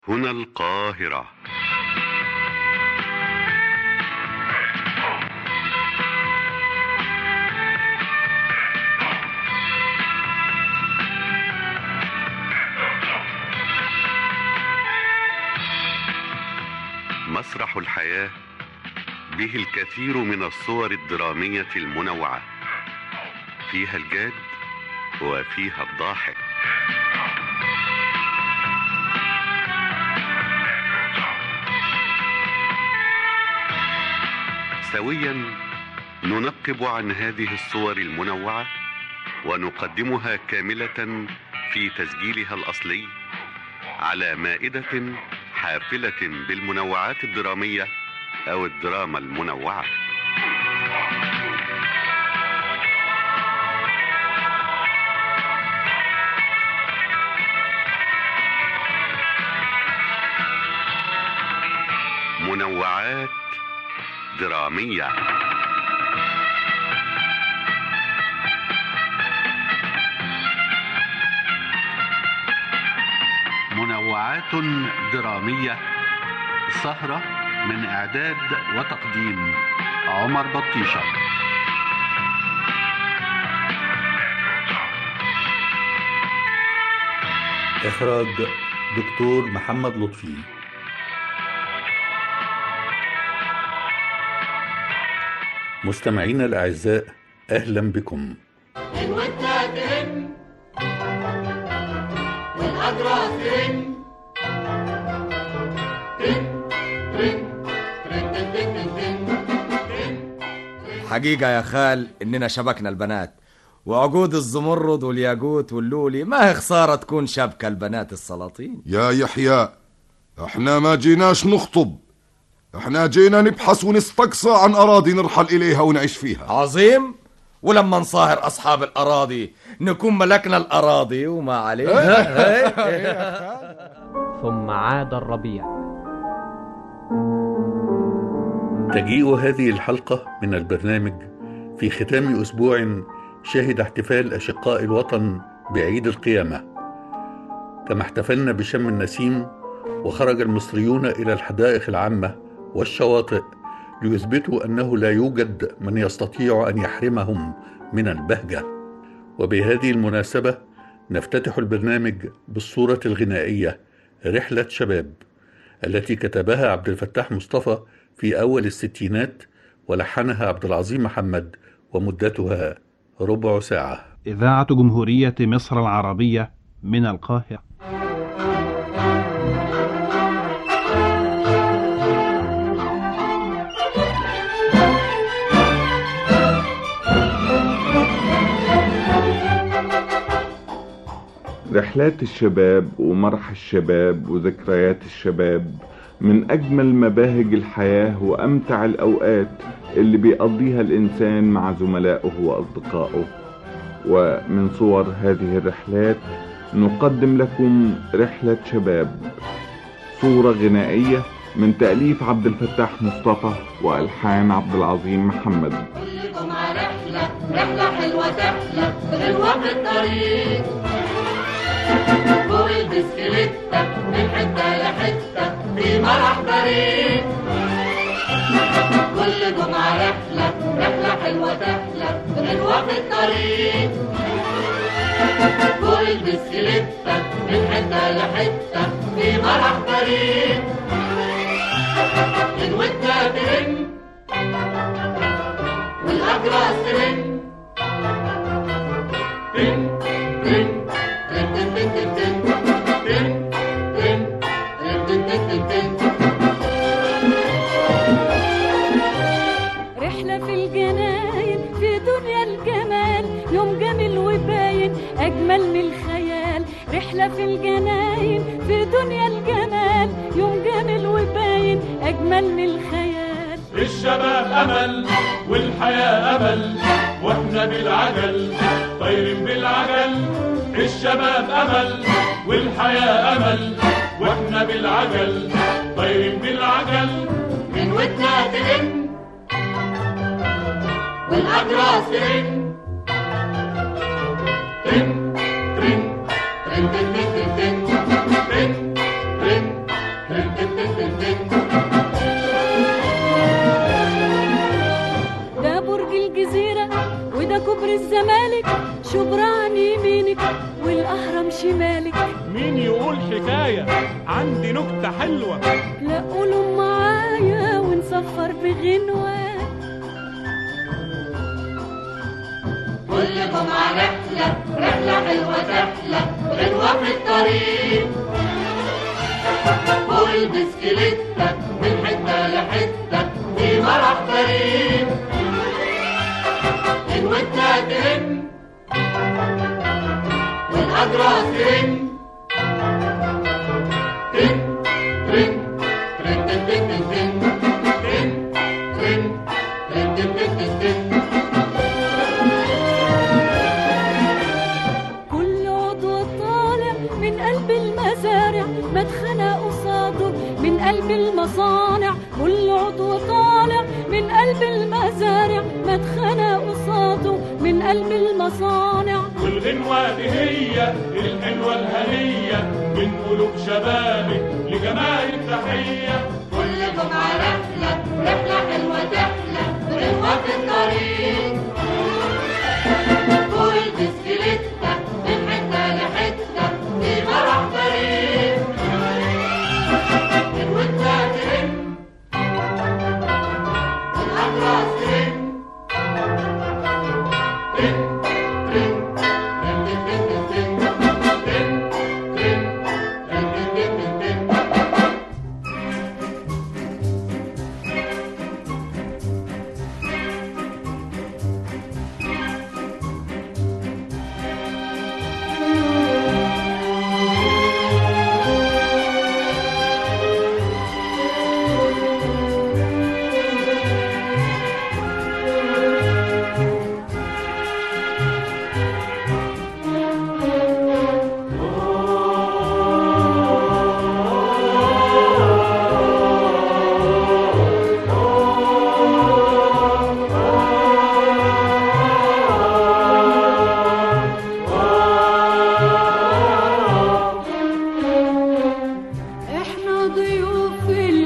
هنا القاهرة مسرح الحياة به الكثير من الصور الدرامية المنوعة فيها الجاد وفيها الضاحك سويا ننقب عن هذه الصور المنوعة ونقدمها كاملة في تسجيلها الأصلي على مائدة حافلة بالمنوعات الدرامية أو الدراما المنوعة منوعات درامية منوعات درامية سهرة من إعداد وتقديم عمر بطيشة إخراج دكتور محمد لطفي مستمعينا الأعزاء أهلا بكم الودة ترن والأجراس ترن ترن ترن ترن ترن ترن ترن ترن حقيقة يا خال إننا شبكنا البنات وعقود الزمرد والياقوت واللولي ما هي خسارة تكون شبكة البنات السلاطين يا يحيى احنا ما جيناش نخطب احنا جينا نبحث ونستقصى عن اراضي نرحل اليها ونعيش فيها عظيم ولما نصاهر أصحاب الأراضي نكون ملكنا الأراضي وما عليه ثم عاد الربيع تجيء هذه الحلقة من البرنامج في ختام أسبوع شهد احتفال أشقاء الوطن بعيد القيامة كما احتفلنا بشم النسيم وخرج المصريون إلى الحدائق العامة والشواطئ ليثبتوا أنه لا يوجد من يستطيع أن يحرمهم من البهجة وبهذه المناسبة نفتتح البرنامج بالصورة الغنائية رحلة شباب التي كتبها عبد الفتاح مصطفى في أول الستينات ولحنها عبد العظيم محمد ومدتها ربع ساعة إذاعة جمهورية مصر العربية من القاهرة رحلات الشباب ومرح الشباب وذكريات الشباب من أجمل مباهج الحياة وأمتع الأوقات اللي بيقضيها الإنسان مع زملائه وأصدقائه ومن صور هذه الرحلات نقدم لكم رحلة شباب صورة غنائية من تأليف عبد الفتاح مصطفى وألحان عبد العظيم محمد كل جمعة رحلة رحلة حلوة تحلى غلوة في الطريق فوق البسكليتة من حتة لحتة في مرح بريد كل جمعة رحلة رحلة حلوة تحلى غلوة في الطريق فوق البسكليتة من حتة لحتة في مرح بريد الودة ترن والأجراس ترن تن تن تن تن تن تن تن تن تن تن تن تن تن رحلة في الجناين في دنيا الجمال يوم جميل وباين أجمل من الخيال رحلة في الجناين في دنيا الجمال يوم جميل وباين أجمل من الخيال الشباب أمل والحياة أمل وإحنا بالعجل طايرين بالعجل الشباب أمل والحياة أمل وإحنا بالعجل طايرين بالعجل من ودنا ترن والأجراس ترن تن تن تن تن تن تن تن تن ده برج الجزيرة وده كوبري الزمالك شبرا يمينك والأهرم شمالك مين يقول حكاية عندي نكتة حلوة لا قولوا معايا ونسفر بغنوة كل جمعة رحلة رحلة حلوة تحلى غنوة في الطريق فوق البسكليتة من حتة لحتة في مرح فريق غنوتنا ترن والأجراس ترن ترن ترن ترن ترن ترن ترن ترن ترن ترن ترن ترن كل عضو طالع من قلب المزارع مدخنة قصاده من قلب المصانع كل عضو طالع من قلب المزارع مدخنة قصاده من قلب المصانع والغنوة دي هي الحلوة الهنية من قلوب شبابك لجمال تحية كل جمعة رحلة رحلة حلوة تحلى غنوة في الطريق فوق البسكليتة من حتة لحتة في مرح فريق غنوتنا ترن والأجراس ترن ترن ترن ترن ترن ترن ترن ترن ترن ترن ترن احنا ضيوف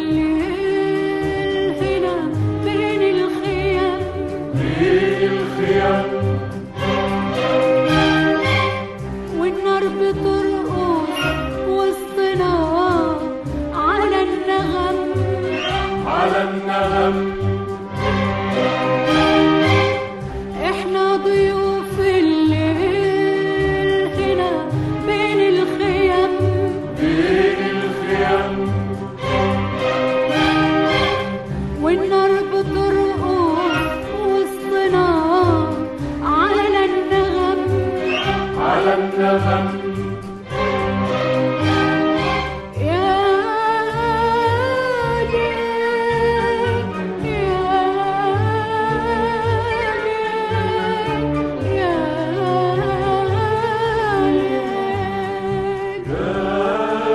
الليل هنا بين الخيام بين الخيام والنار بترقص وسطنا على النغم على النغم احنا ضيوف الليل هنا بين الخيام بين الخيام والنار بترقص وسطنا على النغم على النغم يا ليل يا ليل يا ليل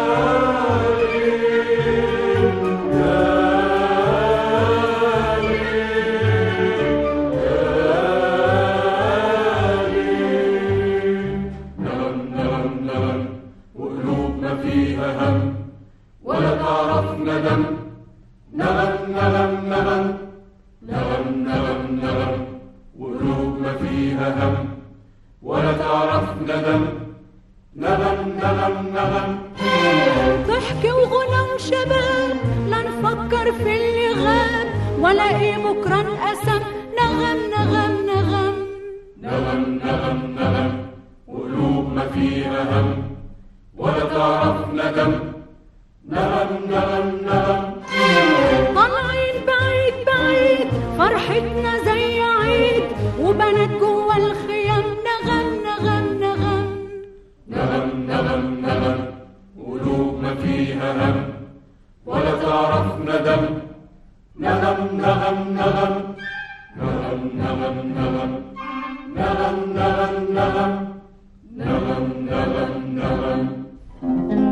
نغم نغم نغم وقلوبنا فيها هم ولا تعرف ندم نغم نغم نغم نغم نغم نغم وقلوبنا فيها هم ولا تعرف ندم نغم نغم نغم ضحك وغنى وشباب لا نفكر في اللي غاب ولا ايه بكره انقسم نغم نغم نغم نغم نغم نغم وقلوبنا فيها هم ولا تعرف ندم نغم نغم نغم طالعين بعيد بعيد فرحتنا زي عيد وبنات جوا الخيام نغم نغم نغم نغم نغم نغم قلوبنا فيها هم ولا تعرف ندم نغم نغم نغم نغم نغم نغم نغم نغم نغم نغم نغم نغم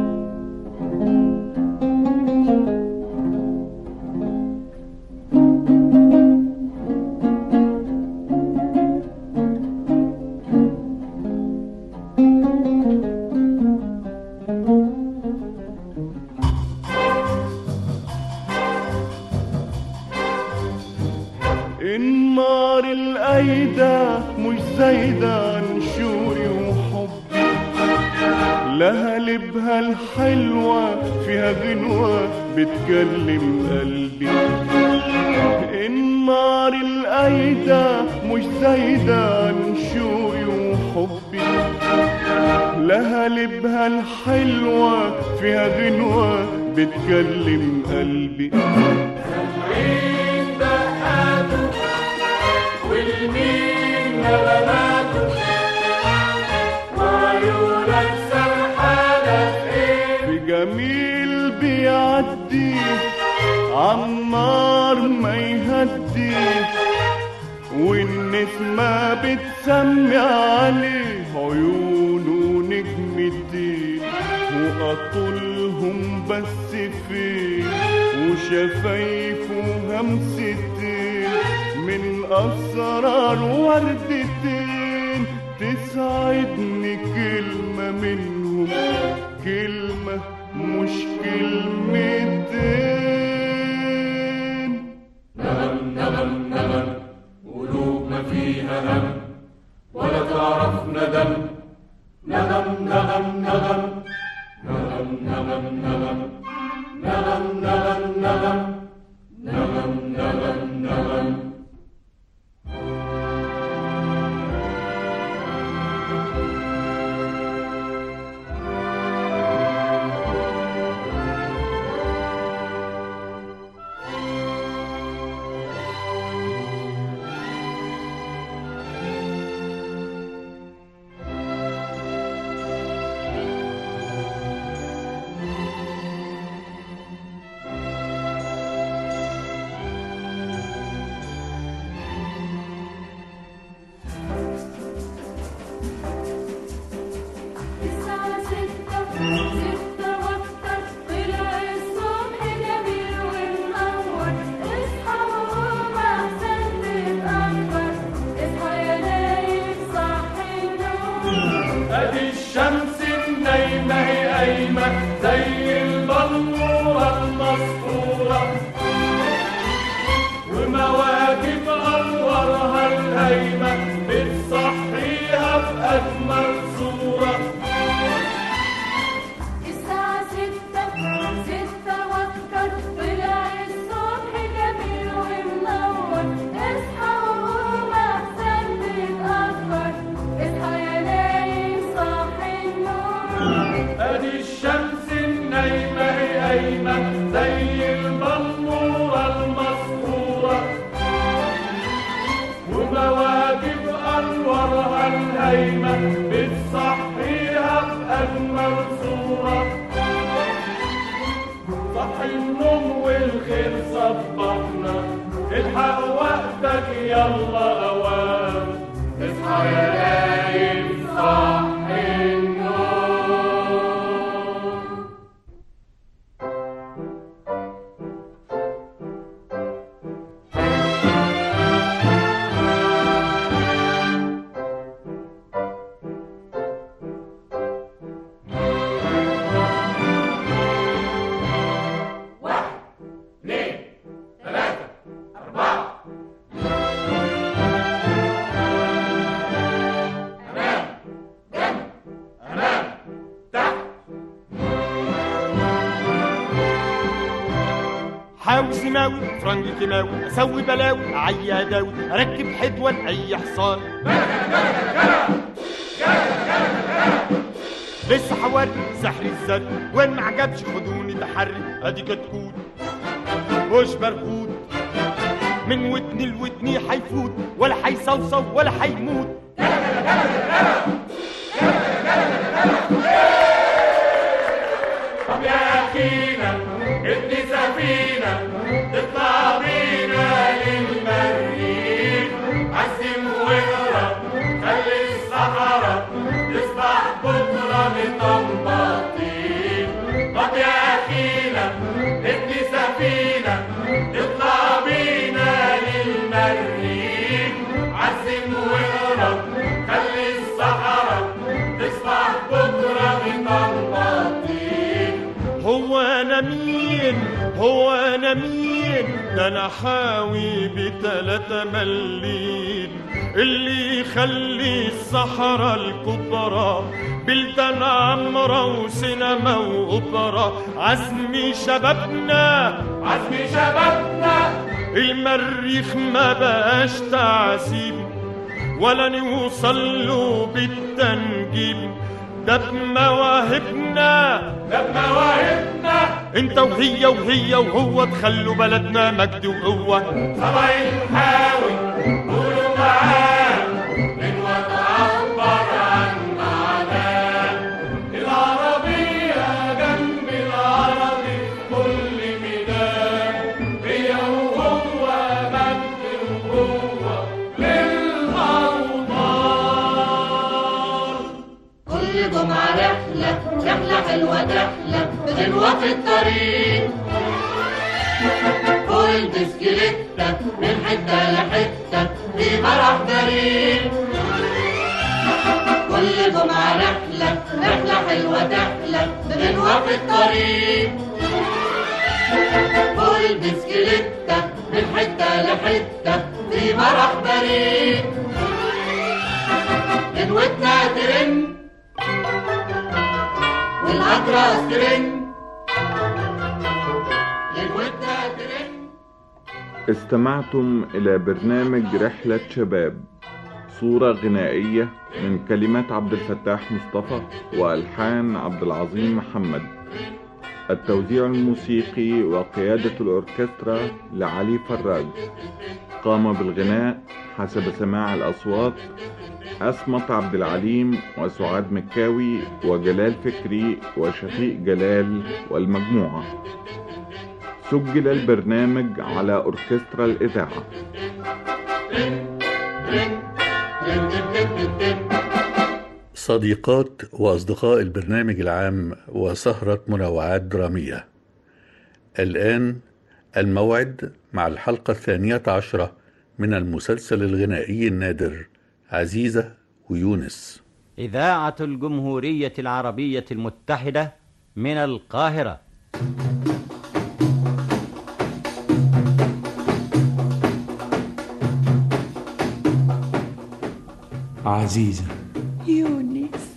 النار الأيدة مش زايدة عن شوقي وحبي لها لبها الحلوة فيها غنوة بتكلم قلبي النار الأيدة مش زايدة عن شوقي وحبي لها لبها الحلوة فيها غنوة بتكلم قلبي سامعين دقاته والمين نغماته وعيونك سرحانة في ايه في جميل بيعدي عالنار ما يهدي والنسمة بتسمي عليه عيونه نجم الدين وأطولهم بس فين وشفايفه همستين من أسرار وردتين تسعدني كلمة منهم كلمة مش كلمتين نغم نغم نغم قلوب ما فيها هم ولا تعرف ندم نغم نغم نغم نغم نغم نغم نغم نغم نغم نغم نغم نغم الساعة ستة ستة وأكتر طلع الصبح جميل ومنور اصحى وقوم أحسن تتأخر اصحى يا نايم صحي النوم ادي الشمس النايمة هي قايمة زي البلورة المسطورة ومواكب أنوارها الهايمة بتصحيها بأجمل صورة الساعة ستة ستة وأكتر طلع الصبح جميل ومنور اصحى وقوم أحسن تتأخر اصحى يا نايم صحي النوم ادي الشمس النايمة هي قايمة زي البلورة المسطورة ومواكب أنوارها الهايمة بتصحيها بأجمل صورة صحي النوم والخير صبحنا الحق وقتك يلا أوام اصحى يا نايم صحي النوم حاوي سماوي فرنج كيماوي اسوي بلاوي اعيا داوي اركب حدوان اي حصان لسه حواري سحر الزرق وين ما عجبش خدوني تحري ادي كتكوت وش بركوت من ودني لودني حيفوت ولا حيصوصو ولا حيموت طب يا أخينا ابني سفينة تطلع بينا للمريخ عزم واهرب خلي الصحراء تصبح بكرة مطمطين طب يا أخينا ابني سفينة تطلع بينا للمريخ عزم واهرب خلي الصحراء تصبح بكرة مطمطين هو انا مين مين هو انا مين ده انا حاوي بتلاتة ملين اللي يخلي الصحراء الكبرى بلدان عمرة وسينما وأوبرا عزمي شبابنا عزمي شبابنا المريخ ما بقاش تعذيب ولا نوصل له بالتنجيم ده بمواهبنا ده بمواهبنا انت وهي وهي وهو تخلوا بلدنا مجد وقوة سبعين حاول قولوا معاه من وتعبر عن معناه العربية جنب العربي في كل ميدان هي وهو مجد وقوة للأوطان كل جمعة رحلة رحلة حلوة تحلى بغنوة في الطريق فوق البسكليتة من حتة لحتة في مرح بريء كل جمعة رحلة رحلة حلوة تحلى بغنوة في الطريق فوق البسكليتة من حتة لحتة في مرح بريء غنوتنا ترن والأطراس ترن غنوتنا ترن استمعتم إلى برنامج رحلة شباب صورة غنائية من كلمات عبد الفتاح مصطفى وألحان عبد العظيم محمد التوزيع الموسيقي وقيادة الأوركسترا لعلي فراج قام بالغناء حسب سماع الأصوات أسمط عبد العليم وسعاد مكاوي وجلال فكري وشفيق جلال والمجموعة سجل البرنامج على أوركسترا الإذاعة صديقات وأصدقاء البرنامج العام وسهرة منوعات درامية الآن الموعد مع الحلقة الثانية عشرة من المسلسل الغنائي النادر عزيزة ويونس إذاعة الجمهورية العربية المتحدة من القاهرة عزيزة يونس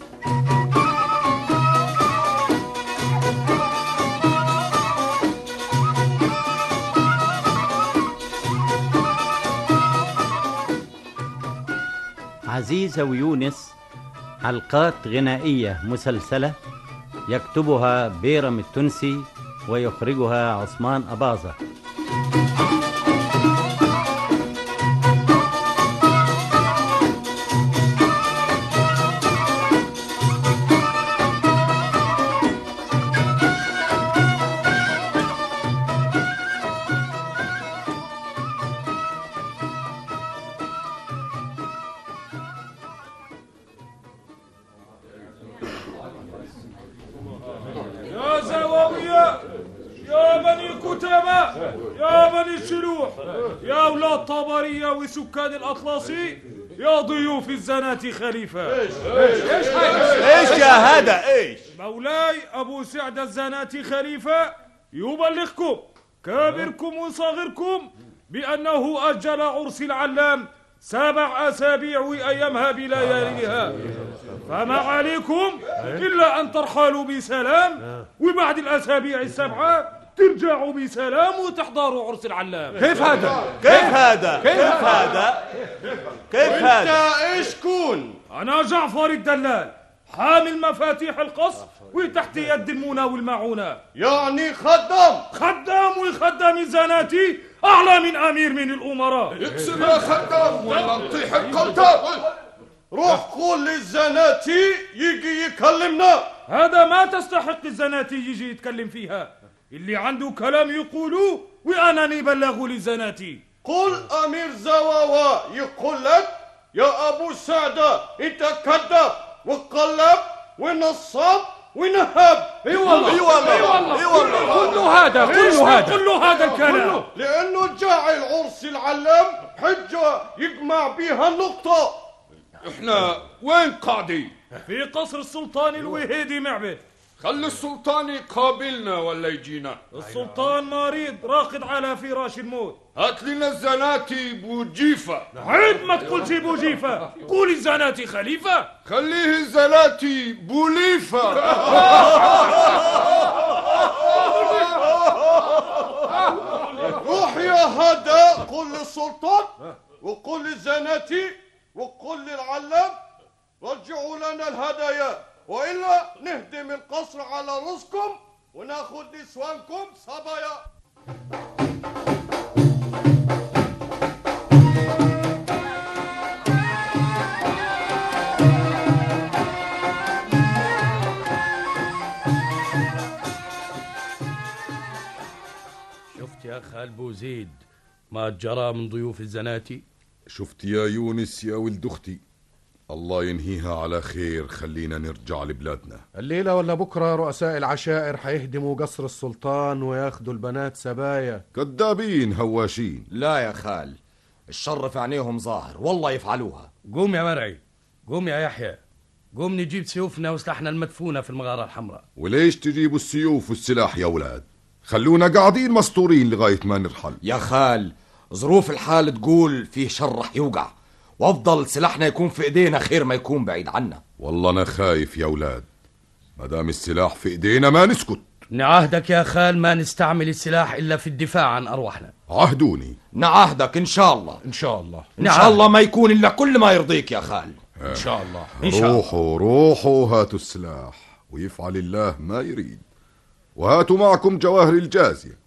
عزيزة ويونس حلقات غنائية مسلسلة يكتبها بيرم التونسي ويخرجها عثمان أباظة يا زواوية يا بني كتبة يا بني الشلوح يا أولاد طبرية وسكان الأطلسي يا ضيوف الزناة خليفة ايش ايش ايش يا هذا ايش مولاي أبو سعد الزناة خليفة يبلغكم كابركم وصغيركم بأنه أجل عرس العلام سبع أسابيع أيامها بلياليها فما عليكم إلا أن ترحلوا بسلام وبعد الأسابيع السبعة ترجعوا بسلام وتحضروا عرس العلام كيف هذا؟ كيف هذا؟ كيف هذا؟ كيف وانت هذا؟ ايش كون؟ أنا جعفر الدلال حامل مفاتيح القصر وتحت يد المنى والمعونة يعني خدام خدام والخدام الزناتي أعلى من أمير من الأمراء اقسم يا خدام ولا نطيح القلتاب روح قول للزناتي يجي يكلمنا هذا ما تستحق الزناتي يجي يتكلم فيها اللي عنده كلام يقولوه وأنا نبلغه للزناتي قل أمير زواوا يقول لك يا أبو سعدة أنت كذاب وقلب ونصاب ونهب اي والله اي والله اي والله اي والله كل هذا كل هذا كل هذا الكلام كله لأنه جاعل عرس العلام حجة يجمع بيها النقطة احنا وين قاعدين؟ في قصر السلطان الوهيدي معبد خلي السلطان يقابلنا ولا يجينا السلطان مريض راقد على فراش الموت هات لنا الزناتي بوجيفة عيد ما تقولش بوجيفة قول الزناتي خليفة خليه الزناتي بوليفة روح يا هذا قل للسلطان وقل للزناتي وقل للعلام رجعوا لنا الهدايا والا نهدم القصر على رزقكم وناخذ نسوانكم صبايا شفت يا خال بوزيد ما جرى من ضيوف الزناتي شفت يا يونس يا ولد اختي الله ينهيها على خير خلينا نرجع لبلادنا الليلة ولا بكرة رؤساء العشائر حيهدموا قصر السلطان وياخدوا البنات سبايا كذابين هواشين لا يا خال الشر في عينيهم ظاهر والله يفعلوها قوم يا مرعي قوم يا يحيى قوم نجيب سيوفنا وسلاحنا المدفونة في المغارة الحمراء وليش تجيبوا السيوف والسلاح يا ولاد خلونا قاعدين مسطورين لغاية ما نرحل يا خال ظروف الحال تقول فيه شر رح يوقع وافضل سلاحنا يكون في ايدينا خير ما يكون بعيد عنا والله أنا خايف يا ولاد ما دام السلاح في إيدينا ما نسكت نعاهدك يا خال ما نستعمل السلاح إلا في الدفاع عن أرواحنا عهدوني نعاهدك ان شاء الله إن شاء الله ان شاء الله ما يكون الا كل ما يرضيك يا خال إن شاء الله إن شاء الله روحوا روحوا هاتوا السلاح ويفعل الله ما يريد وهاتوا معكم جواهر الجازية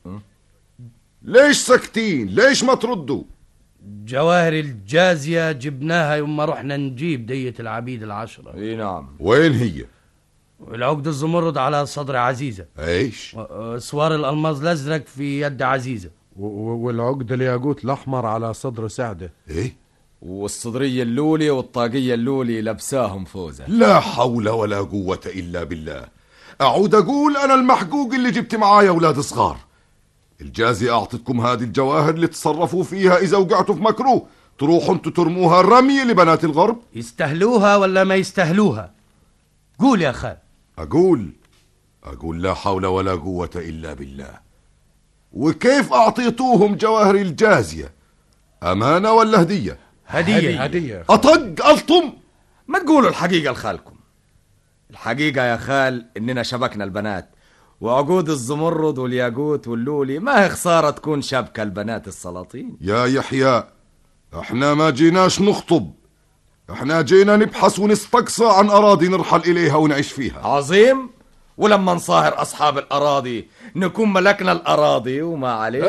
ليش ساكتين ليش ما تردوا جواهر الجازية جبناها يوم ما رحنا نجيب دية العبيد العشرة اي نعم وين هي والعقد الزمرد على صدر عزيزة ايش و- سوار الألماظ الأزرق في يد عزيزة و- و- والعقد الياقوت الأحمر على صدر سعدة ايه والصدرية اللولي والطاقية اللولي لبساهم فوزة لا حول ولا قوة إلا بالله أعود أقول أنا المحقوق اللي جبت معايا أولاد صغار الجازية أعطتكم هذه الجواهر اللي تصرفوا فيها إذا وقعتوا في مكروه تروحوا انتوا ترموها رمي لبنات الغرب يستهلوها ولا ما يستهلوها قول يا خال أقول أقول لا حول ولا قوة إلا بالله وكيف أعطيتوهم جواهر الجازية أمانة ولا هدية هدية هدية أطق ألطم ما تقولوا الحقيقة لخالكم الحقيقة يا خال إننا شبكنا البنات وعقود الزمرد والياقوت واللولي ما هي خسارة تكون شبكة البنات السلاطين يا يحيى احنا ما جيناش نخطب احنا جينا نبحث ونستقصى عن أراضي نرحل إليها ونعيش فيها عظيم ولما نصاهر أصحاب الأراضي نكون ملكنا الأراضي وما عليه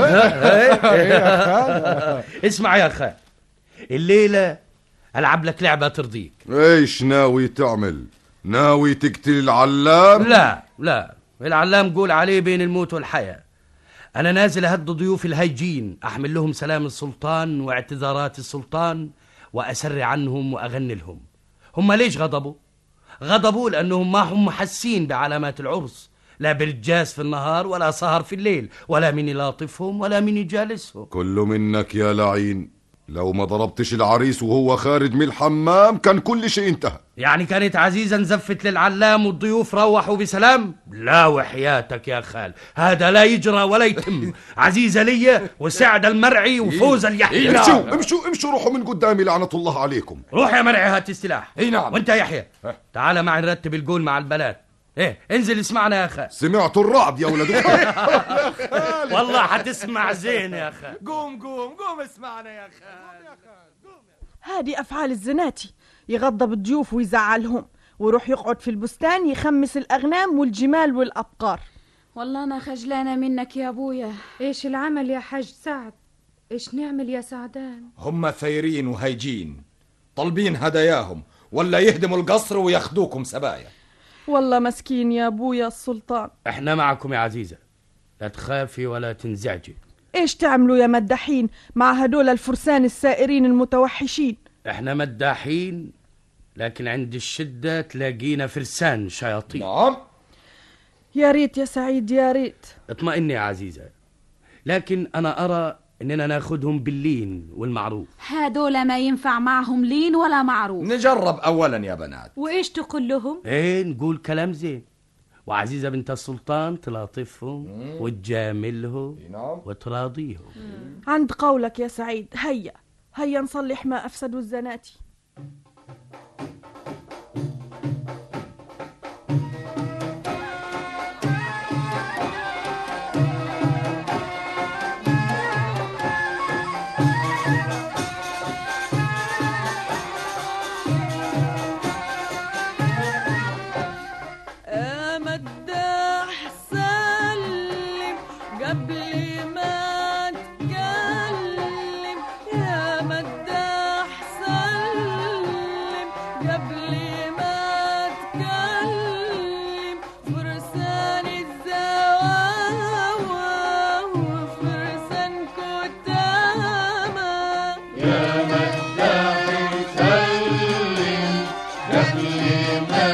اسمع يا خال الليلة ألعب لك لعبة ترضيك ايش ناوي تعمل ناوي تقتل العلام لا لا العلام قول عليه بين الموت والحياة أنا نازل أهد ضيوف الهيجين أحمل لهم سلام السلطان واعتذارات السلطان وأسر عنهم وأغني لهم هم ليش غضبوا؟ غضبوا لأنهم ما هم حاسين بعلامات العرس لا برجاس في النهار ولا سهر في الليل ولا من يلاطفهم ولا من يجالسهم كل منك يا لعين لو ما ضربتش العريس وهو خارج من الحمام كان كل شيء انتهى يعني كانت عزيزة نزفت للعلام والضيوف روحوا بسلام لا وحياتك يا خال هذا لا يجرى ولا يتم عزيزة لي وسعد المرعي وفوز اليحيى امشوا امشوا امشوا روحوا من قدامي لعنة الله عليكم روح يا مرعي هات السلاح اي نعم وانت يا يحيى تعال معي نرتب الجول مع البنات ايه انزل اسمعنا يا خال سمعتوا الرعد يا ولد والله حتسمع زين يا خال قوم قوم قوم اسمعنا يا خال هذه أفعال الزناتي يغضب الضيوف ويزعلهم ويروح يقعد في البستان يخمس الأغنام والجمال والأبقار والله أنا خجلانة منك يا أبويا ايش العمل يا حاج سعد ايش نعمل يا سعدان هم ثايرين وهيجين طالبين هداياهم ولا يهدموا القصر وياخدوكم سبايا والله مسكين يا أبويا السلطان احنا معكم يا عزيزة لا تخافي ولا تنزعجي إيش تعملوا يا مدحين مع هدول الفرسان السائرين المتوحشين احنا مداحين لكن عند الشدة تلاقينا فرسان شياطين نعم يا ريت يا سعيد يا ريت اطمئني يا عزيزة لكن أنا أرى إننا ناخدهم باللين والمعروف هادول ما ينفع معهم لين ولا معروف نجرب أولا يا بنات وايش تقول لهم ايه نقول كلام زين وعزيزة بنت السلطان تلاطفهم وتجاملهم نعم وتراضيهم عند قولك يا سعيد هيا هيا نصلح ما أفسدوا الزناتي يا مداح سلم قبل ما تكلم يا مداح سلم قبل ما تكلم فرسان الزواوى وفرسان كتامى يا مداح سلم قبل ما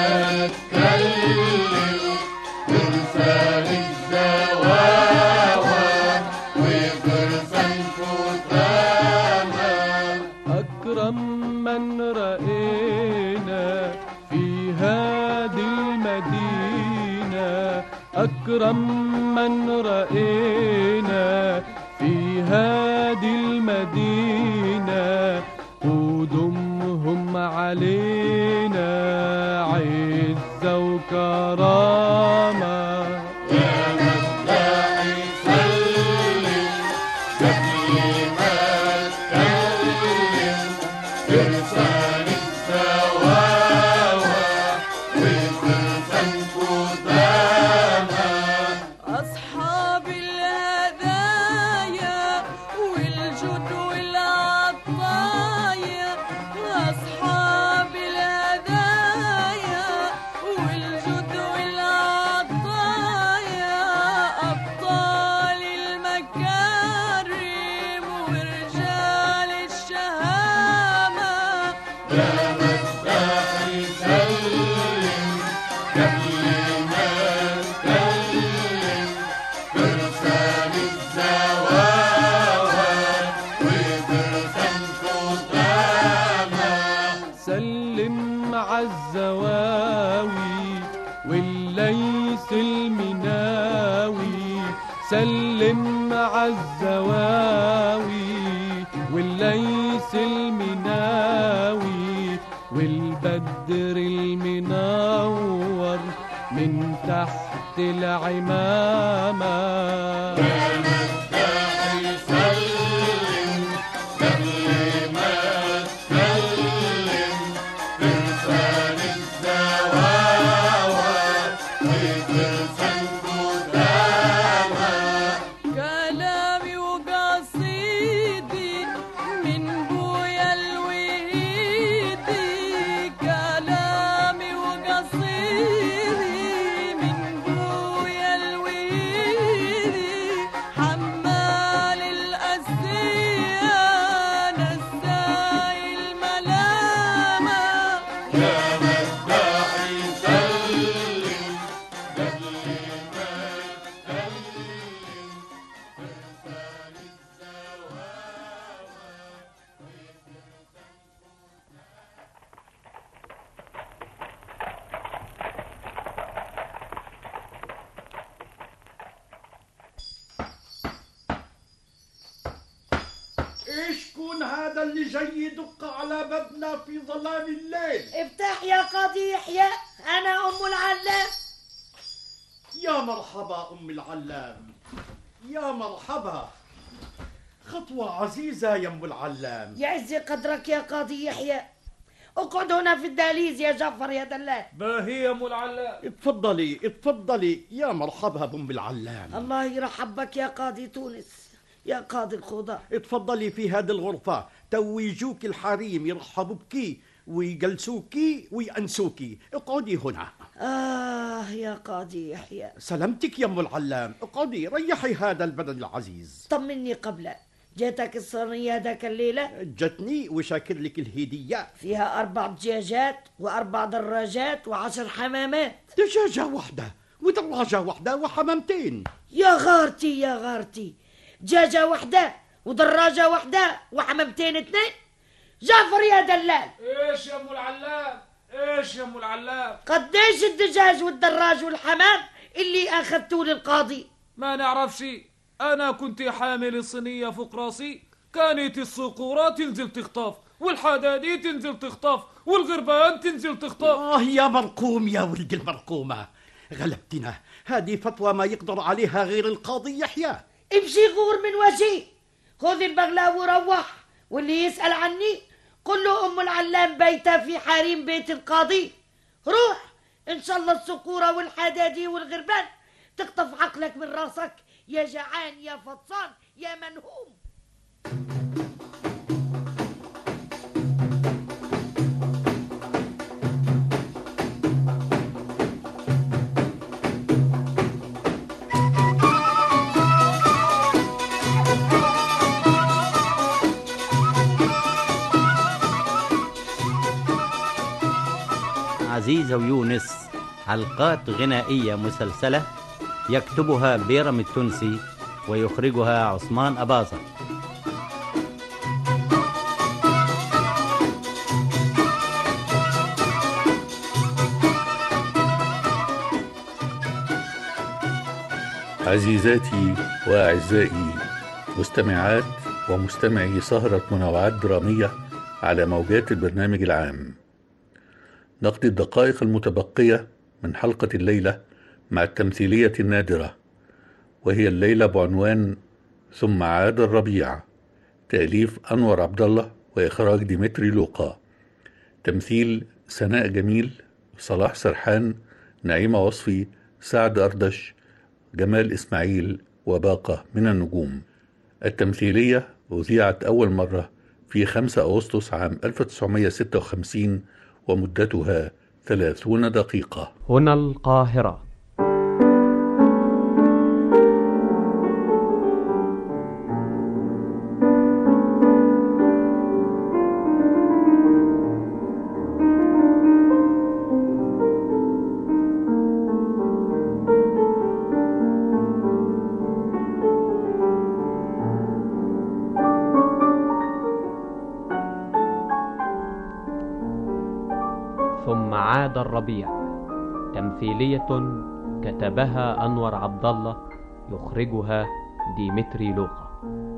تكلم فرسان الزواوى وفرسان كتامى أكرم من رأينا في هذه المدينة أكرم من رأينا في هذه المدينة قدومهم علينا عزة وكرامة يا مداح سلم قبل ما تكلم فرسان الزواوى وفرسان قدامى أصحاب الهدايا والجود والعطايا أصحاب الهدايا والجود والعطايا أبطال المكارم ورجال الشهامة يا مداح سلم قبل ما تكلم فرسان الزواوى وفرسان قدامى سلم عالزواوي والليث المناوي سلم عالزواوي والليث المناوي والبدر المنور من تحت العمامة سلم قبل ما تكلم فرسان الزواوى وفرسان قدامى كلامي وقصيدي من بويا الوهيدي كلامي وقصيدي من بويا الوهيدي حمال الأسيان نساي الملامة يا مداح سلم قبل ما تكلم فرسان الزواوى ايش كون هذا اللي جاي يدق على بابنا في ظلام الليل افتح يا قاضي يحيى انا ام العلام يا مرحبا ام العلام يا مرحبا خطوة عزيزة يا ام العلام يعز قدرك يا قاضي يحيى اقعد هنا في الدهليز يا جعفر يا دلال باهي يا ام العلام اتفضلي اتفضلي يا مرحبا بام العلام الله يرحب بك يا قاضي تونس يا قاضي القضاء اتفضلي في هذه الغرفة تويجوك الحريم يرحبوا بكي ويجلسوكي ويأنسوكي اقعدي هنا آه يا قاضي يحيى سلامتك يا ام العلام اقعدي ريحي هذا البدن العزيز طمني قبل جاتك الصينية ذاك الليلة جتني وشاكر لك الهدية فيها أربع دجاجات وأربع دراجات وعشر حمامات دجاجة واحدة ودراجة واحدة وحمامتين يا غارتي يا غارتي دجاجة واحدة ودراجة واحدة وحمامتين اثنين جعفر يا دلال ايش يا ام العلام ايش يا ام العلام قديش الدجاج والدراج والحمام اللي اخذتوه للقاضي ما نعرفش انا كنت حامل الصينيه فوق راسي كانت الصقورة تنزل تخطف والحدادي تنزل تخطف والغربان تنزل تخطف آه يا مرقوم يا ولد المرقومة غلبتنا هذه فتوى ما يقدر عليها غير القاضي يحيى امشي غور من وجهي خذ البغلاء وروح واللي يسأل عني قل له أم العلام بيتها في حريم بيت القاضي روح إن شاء الله الصقورة والحدادي والغربان تخطف عقلك من راسك يا جعان يا فطسان يا منهوم عزيزة ويونس حلقات غنائية مسلسلة يكتبها بيرم التونسي ويخرجها عثمان أباظة عزيزاتي وأعزائي مستمعات ومستمعي سهرة منوعات درامية على موجات البرنامج العام نقضي الدقائق المتبقية من حلقة الليلة مع التمثيلية النادرة وهي الليلة بعنوان ثم عاد الربيع تأليف أنور عبد الله وإخراج ديمتري لوقا تمثيل سناء جميل صلاح سرحان نعيمة وصفي سعد أردش جمال إسماعيل وباقة من النجوم التمثيلية أذيعت أول مرة في 5 أغسطس عام 1956 ومدتها 30 دقيقة هنا القاهرة ثم عاد الربيع تمثيلية كتبها أنور عبد الله يخرجها ديمتري لوقا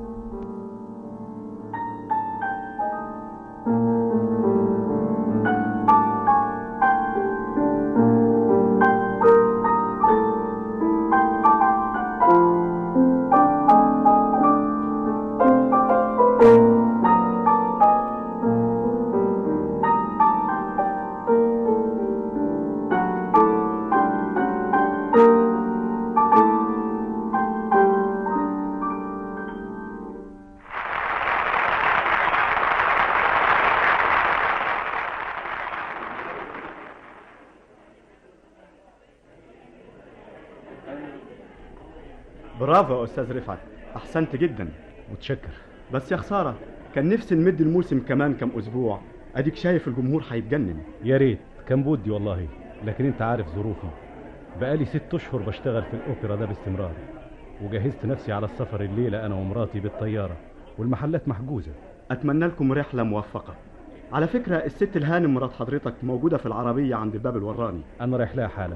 برافو يا استاذ رفعت احسنت جدا متشكر بس يا خساره كان نفسي نمد الموسم كمان كم اسبوع اديك شايف الجمهور هيتجنن يا ريت كان بودي والله لكن انت عارف ظروفي بقالي ست اشهر بشتغل في الاوبرا ده باستمرار وجهزت نفسي على السفر الليله انا ومراتي بالطياره والمحلات محجوزه اتمنى لكم رحله موفقه على فكره الست الهانم مرات حضرتك موجوده في العربيه عند الباب الوراني انا رايح لها حالا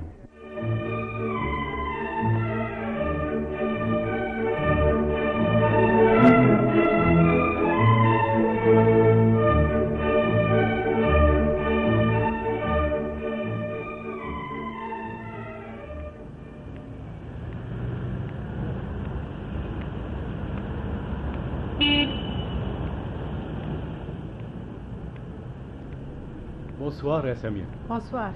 بونسوار يا سمير بونسوار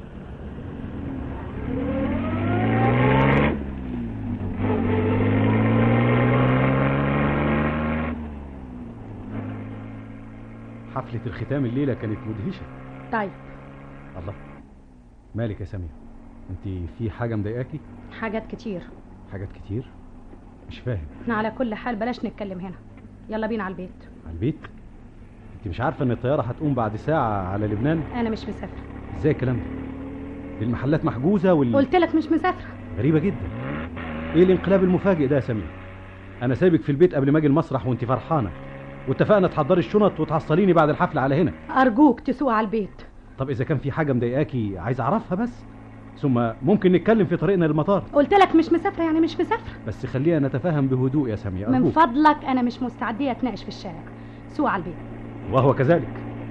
حفله الختام الليله كانت مدهشه طيب الله مالك يا سمير انت في حاجه مضايقاكي حاجات كتير حاجات كتير مش فاهم احنا على كل حال بلاش نتكلم هنا يلا بينا على البيت على البيت انت مش عارفه ان الطياره هتقوم بعد ساعه على لبنان انا مش مسافره ازاي الكلام ده دي المحلات محجوزه وال قلت لك مش مسافره غريبه جدا ايه الانقلاب المفاجئ ده يا سمير انا سايبك في البيت قبل ما اجي المسرح وانت فرحانه واتفقنا تحضري الشنط وتحصليني بعد الحفله على هنا ارجوك تسوق على البيت طب اذا كان في حاجه مضايقاكي عايز اعرفها بس ثم ممكن نتكلم في طريقنا للمطار قلت لك مش مسافره يعني مش مسافره بس خلينا نتفاهم بهدوء يا ساميه من ارجوك فضلك انا مش مستعديه اتناقش في الشارع سوق على البيت وهو كذلك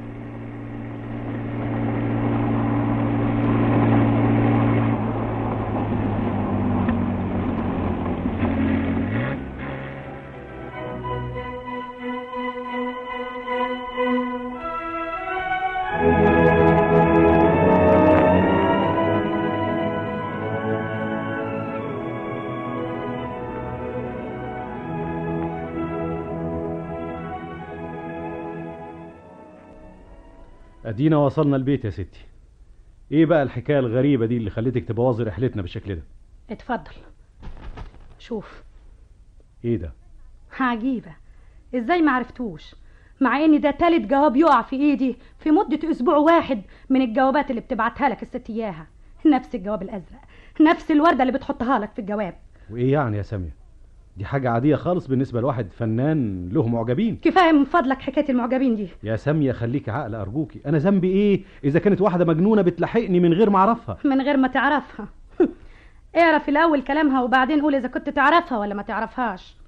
ادينا وصلنا البيت يا ستي ايه بقى الحكايه الغريبه دي اللي خلتك تبوظي رحلتنا بالشكل ده اتفضل شوف ايه ده عجيبه ازاي ما عرفتوش مع ان ده تالت جواب يقع في ايدي في مده اسبوع واحد من الجوابات اللي بتبعتها لك الست اياها نفس الجواب الازرق نفس الورده اللي بتحطها لك في الجواب وايه يعني يا ساميه دي حاجه عاديه خالص بالنسبه لواحد فنان له معجبين كفايه من فضلك حكايه المعجبين دي يا ساميه خليكي عقل ارجوكي انا ذنبي ايه اذا كانت واحده مجنونه بتلاحقني من غير ما اعرفها من غير ما تعرفها اعرف الاول كلامها وبعدين قول اذا كنت تعرفها ولا ما تعرفهاش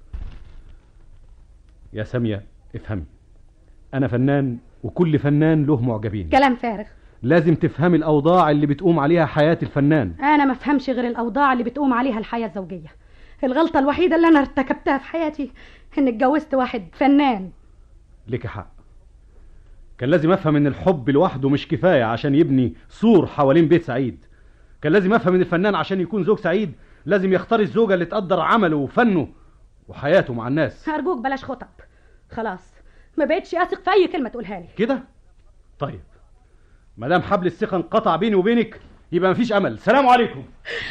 يا ساميه افهمي انا فنان وكل فنان له معجبين كلام فارغ لازم تفهمي الاوضاع اللي بتقوم عليها حياه الفنان انا ما افهمش غير الاوضاع اللي بتقوم عليها الحياه الزوجيه الغلطه الوحيده اللي انا ارتكبتها في حياتي ان اتجوزت واحد فنان لك حق كان لازم افهم ان الحب لوحده مش كفايه عشان يبني سور حوالين بيت سعيد كان لازم افهم ان الفنان عشان يكون زوج سعيد لازم يختار الزوجه اللي تقدر عمله وفنه وحياته مع الناس ارجوك بلاش خطب خلاص ما بقتش اثق في اي كلمه تقولها لي كده طيب ما دام حبل الثقه انقطع بيني وبينك يبقى مفيش امل سلام عليكم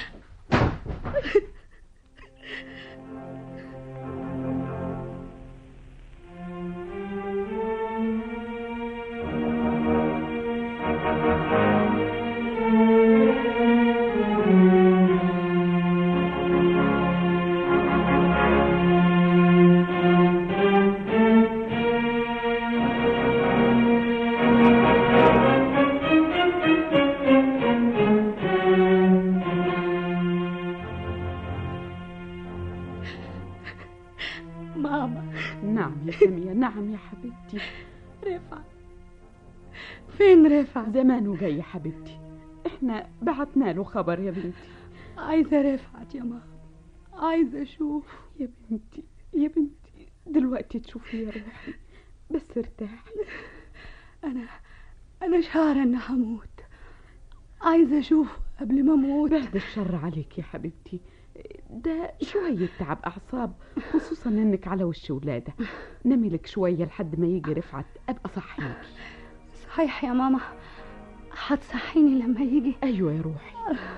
ماما نعم يا سمية نعم يا حبيبتي رفعت فين رفعت زمانه جاي يا حبيبتي احنا بعتنا له خبر يا بنتي عايزه رفعت يا ماما عايزه اشوف يا بنتي يا بنتي دلوقتي تشوفي يا روحي بس ارتاحي انا انا شعره اني هموت عايزه اشوف قبل ما اموت بعد الشر عليك يا حبيبتي ده شوية تعب أعصاب خصوصا إنك على وش ولادة نامي لك شوية لحد ما يجي رفعت أبقى صحيكي صحيح يا ماما هتصحيني لما يجي أيوة يا روحي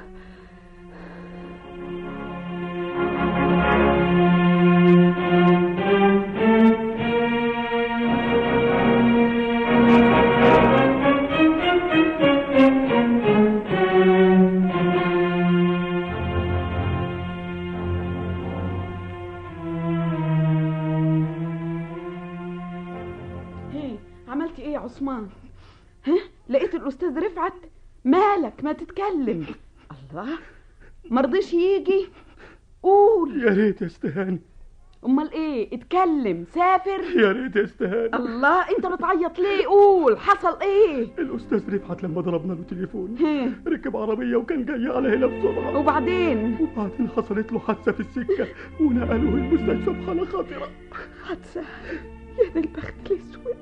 هي عملتي ايه يا عثمان ها لقيت الاستاذ رفعت مالك ما تتكلم الله مرضيش يجي قول يا ريت يا استهاني امال ايه اتكلم سافر يا ريت يا استهاني الله انت بتعيط ليه قول حصل ايه الاستاذ رفعت لما ضربنا له تليفون ها ركب عربيه وكان جاي على هنا بسرعه وبعدين وبعدين حصلت له حادثه في السكه ونقلوه المستشفى بحاله خطيره حادثة يا ذا البخت الاسود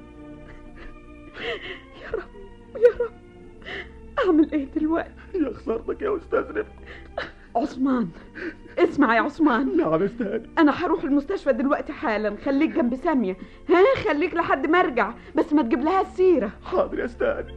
يا رب يا رب اعمل ايه دلوقتي يا خسارتك يا استاذ رفعت عثمان اسمع يا عثمان نعم استهاني انا هروح المستشفى دلوقتي حالا خليك جنب ساميه ها خليك لحد ما ارجع بس ما تجيب لها السيره حاضر يا استهاني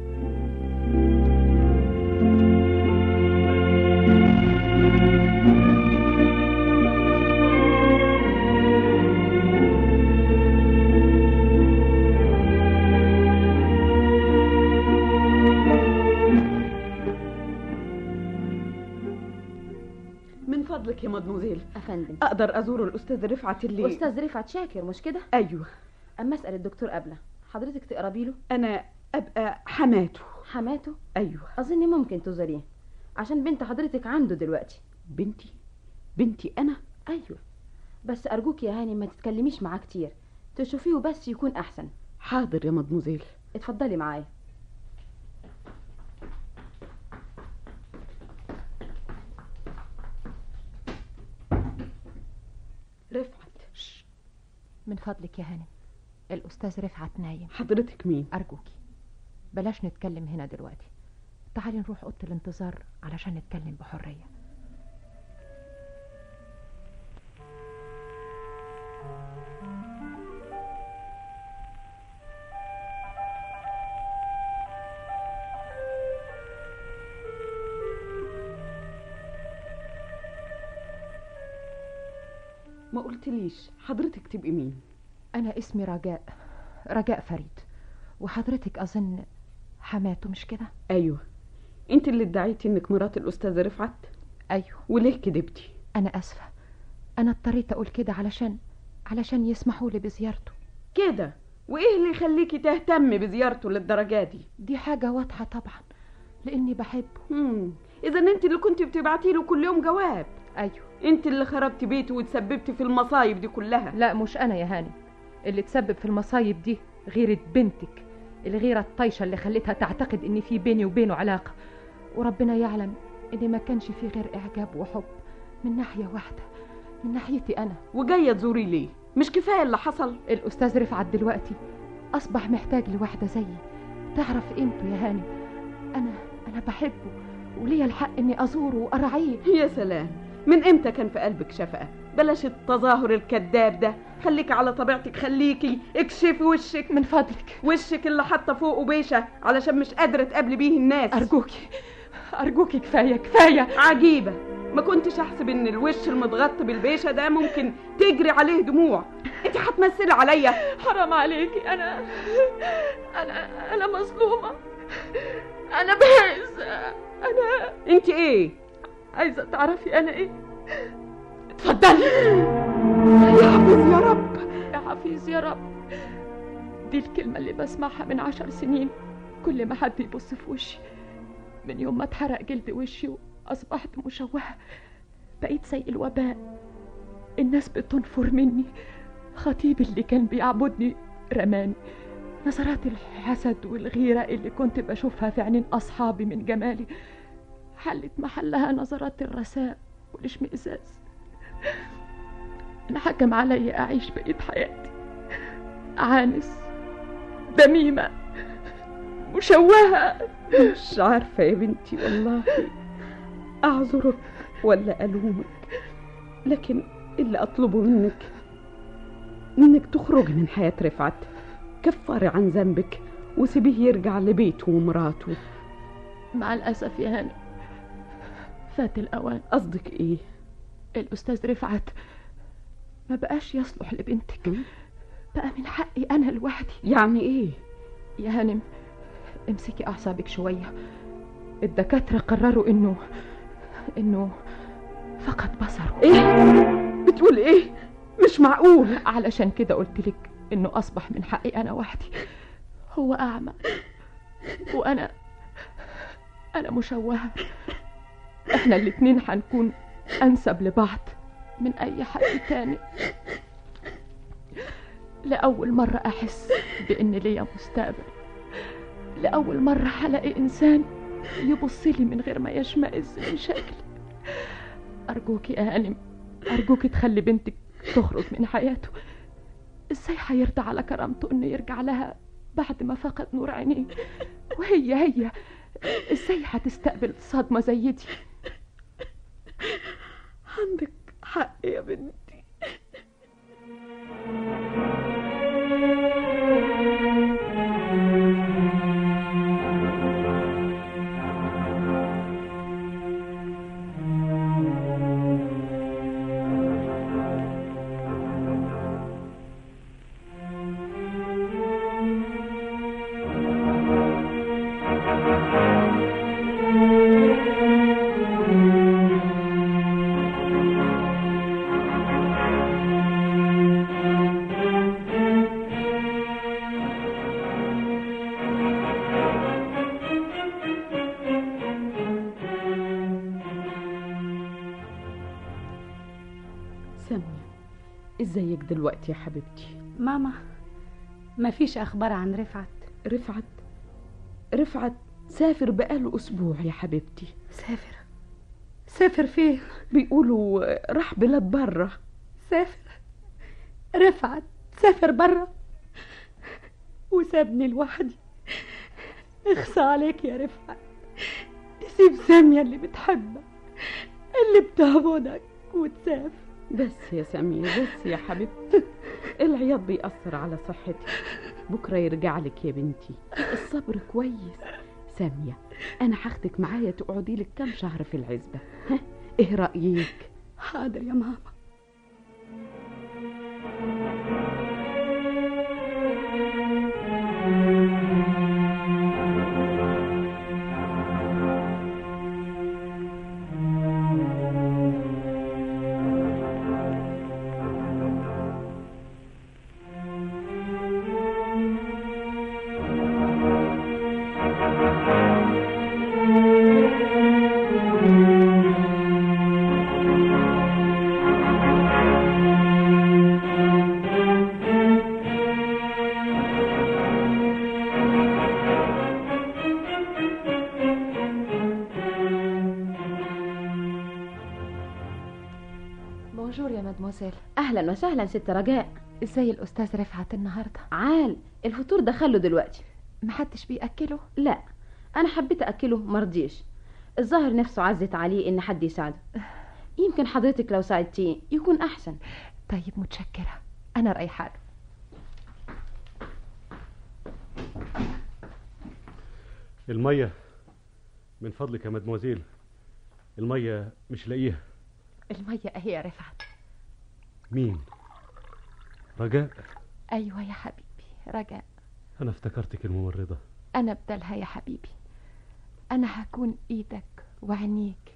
من فضلك يا مدموزيل افندم اقدر ازور الاستاذ رفعت اللي استاذ رفعت شاكر مش كده ايوه اما اسال الدكتور قبله حضرتك تقربي له انا ابقى حماته حماته ايوه اظن ممكن تزوريه عشان بنت حضرتك عنده دلوقتي بنتي بنتي انا ايوه بس ارجوك يا هاني ما تتكلميش معاه كتير تشوفيه بس يكون احسن حاضر يا مدموزيل اتفضلي معايا رفعت من فضلك يا هانم الأستاذ رفعت نايم حضرتك مين أرجوكي بلاش نتكلم هنا دلوقتي تعالي نروح أوضة الانتظار علشان نتكلم بحرية ما قلتليش حضرتك تبقي مين أنا اسمي رجاء رجاء فريد وحضرتك أظن حماته مش كده ايوه انت اللي ادعيتي انك مرات الاستاذ رفعت أيوه وليه كدبتي أنا أسفة أنا اضطريت أقول كده علشان علشان يسمحوا لي بزيارته كده وايه اللي يخليكي تهتمي بزيارته للدرجه دي دي حاجة واضحة طبعا لأني بحبه امم اذا انت اللي كنت بتبعتي له كل يوم جواب أيوه انت اللي خربتي بيته وتسببتي في المصايب دي كلها لا مش أنا يا هاني اللي تسبب في المصايب دي غيرة بنتك الغيرة الطايشة اللي خلتها تعتقد إن في بيني وبينه علاقة وربنا يعلم إن ما كانش في غير إعجاب وحب من ناحية واحدة من ناحيتي أنا وجايه تزوري ليه مش كفايه اللي حصل الأستاذ رفعت دلوقتي أصبح محتاج لواحدة زيي تعرف قيمته يا هاني أنا أنا بحبه وليا الحق إني أزوره وأراعيه يا سلام من امتى كان في قلبك شفقه بلاش التظاهر الكذاب ده خليكي على طبيعتك خليكي اكشفي وشك من فضلك وشك اللي حاطه فوقه بيشه علشان مش قادره تقابلي بيه الناس أرجوكي أرجوكي كفاية كفاية عجيبه ما كنتش احسب ان الوش المتغطي بالبيشه ده ممكن تجري عليه دموع انت هتمثلي عليا حرام عليكي أنا أنا أنا مظلومة أنا بعز أنا انت ايه عايزة تعرفي أنا إيه اتفضلي يا حفيظ يا رب يا حفيظ يا رب دي الكلمة اللي بسمعها من عشر سنين كل ما حد يبص في وشي من يوم ما اتحرق جلد وشي وأصبحت مشوهة بقيت زي الوباء الناس بتنفر مني خطيبي اللي كان بيعبدني رماني نظرات الحسد والغيرة اللي كنت بشوفها في عينين أصحابي من جمالي حلت محلها نظرات الرثاء والاشمئزاز انحكم علي أعيش بقية حياتي عانس دميمة مشوهة مش عارفه يا بنتي والله اعذرك ولا الومك لكن اللي اطلبه منك انك تخرجي من حياه رفعت كفري عن ذنبك وسيبيه يرجع لبيته ومراته مع الأسف يا هاني فات الأوان قصدك ايه الأستاذ رفعت ما بقاش يصلح لبنتك بقى من حقي أنا لوحدي يعني ايه يا هانم امسكي أعصابك شوية الدكاترة قرروا إنه إنه فقد بصره ايه بتقول ايه مش معقول علشان كده قلت لك إنه أصبح من حقي أنا وحدي هو أعمى وأنا أنا مشوهة إحنا الاتنين هنكون أنسب لبعض من أي حد تاني لأول مرة أحس بإن ليا مستقبل لأول مرة هلاقي إنسان يبص لي من غير ما يشمئز من شكلي أرجوكي يا هانم أرجوكي تخلي بنتك تخرج من حياته إزاي هيرضى على كرامته إنه يرجع لها بعد ما فقد نور عينيه وهي هي إزاي هتستقبل صدمة زي دي عندك حق يا بنتي ازيك دلوقتي يا حبيبتي ماما مفيش اخبار عن رفعت رفعت رفعت سافر بقاله اسبوع يا حبيبتي سافر سافر فين بيقولوا راح بلاد بره سافر رفعت سافر برا وسابني لوحدي اخصى عليك يا رفعت تسيب سامية اللي بتحبك اللي بتعبدك وتسافر بس يا سامية بس يا حبيبتي العياط بيأثر على صحتي بكرة يرجع لك يا بنتي الصبر كويس سامية أنا هاخدك معايا تقعدي لك كام شهر في العزبة ها إيه رأيك؟ حاضر يا ماما بونجور يا مدموزيل اهلا وسهلا ست رجاء ازاي الاستاذ رفعت النهارده عال الفطور دخله دلوقتي محدش بياكله لا انا حبيت اكله مرضيش الظاهر نفسه عزت عليه ان حد يساعده يمكن حضرتك لو ساعدتيه يكون احسن طيب متشكره انا رايحه له. المية من فضلك يا مدموزيل المية مش لاقيها الميه اهي يا رفعت مين رجاء ايوه يا حبيبي رجاء أنا افتكرتك الممرضة انا بدلها يا حبيبي انا هكون ايدك وعينيك